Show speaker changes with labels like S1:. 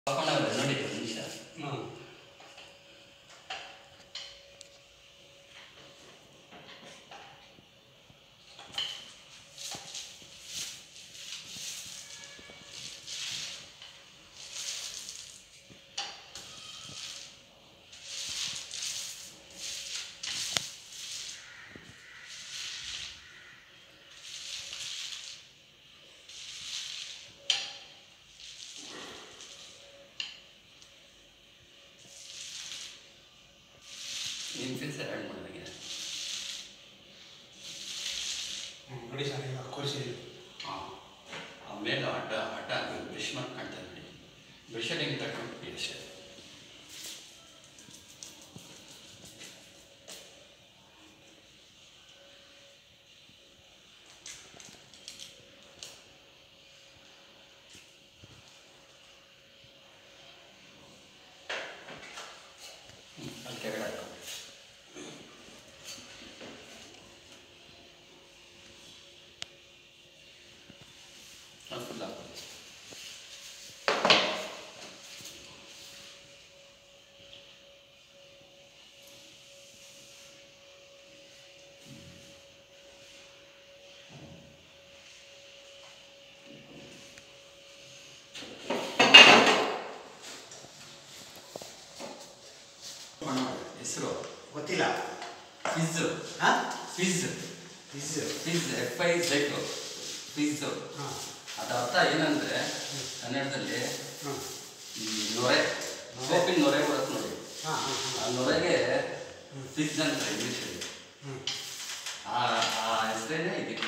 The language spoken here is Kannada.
S1: ತಗೊಂಡವ್ರೆ ನೋಡಿ ಒಂದು ನಿಮಿಷ
S2: ಹಾಂ
S1: ನಿಮ್ಮ ಫೀಸ್ ಆ್ಯಡ್ ಮಾಡಿದಾಗಿದೆ
S2: ಹ್ಮ್, ನೋಡಿ ಸರ್ ಈಗ ಕೊರಿಸಿದ್ದೀವಿ
S1: ಹಾಂ ಆಮೇಲೆ ಆಟ ಆಟ ಬ್ರಷ್ ಮಾಡಿ ಕಾಣ್ತಾ ನೋಡಿ ಬ್ರಷಲ್ಲಿ ಹಿಂಗೆ ತಗೊಂಡು ಅಷ್ಟೇ ಹ್ಮ್, ಅಲ್ಲಿ ಕೆಳಗಡೆ ಹಾಕೋ ಅದು ಫುಲ್ ಹಾಕೋ ಹೆಸರು
S2: ಗೊತ್ತಿಲ್ಲ
S1: ಫಿಜ್
S2: ಹಾಂ
S1: fizz
S2: is
S1: fizz F I Z fizz
S2: ಹಾಂ
S1: ಅದರ ಅರ್ಥ ಏನಂದ್ರೆ ಕನ್ನಡದಲ್ಲಿ
S2: ಹಾಂ
S1: ಈ ನೊರೆ ಸೋಪಿನ ನೊರೆ ಬರುತ್ತೆ ನೋಡಿ
S2: ಹಾಂ ಹಾಂ
S1: ಆ ನೊರೆಗೆ ಫಿಜ್ ಅಂತ ಇಂಗ್ಲೀಷಲ್ಲಿ
S2: ಹ್ಞೂ
S1: ಆ ಆ ಹೆಸರೇನೆ ಇದಕ್ಕೆ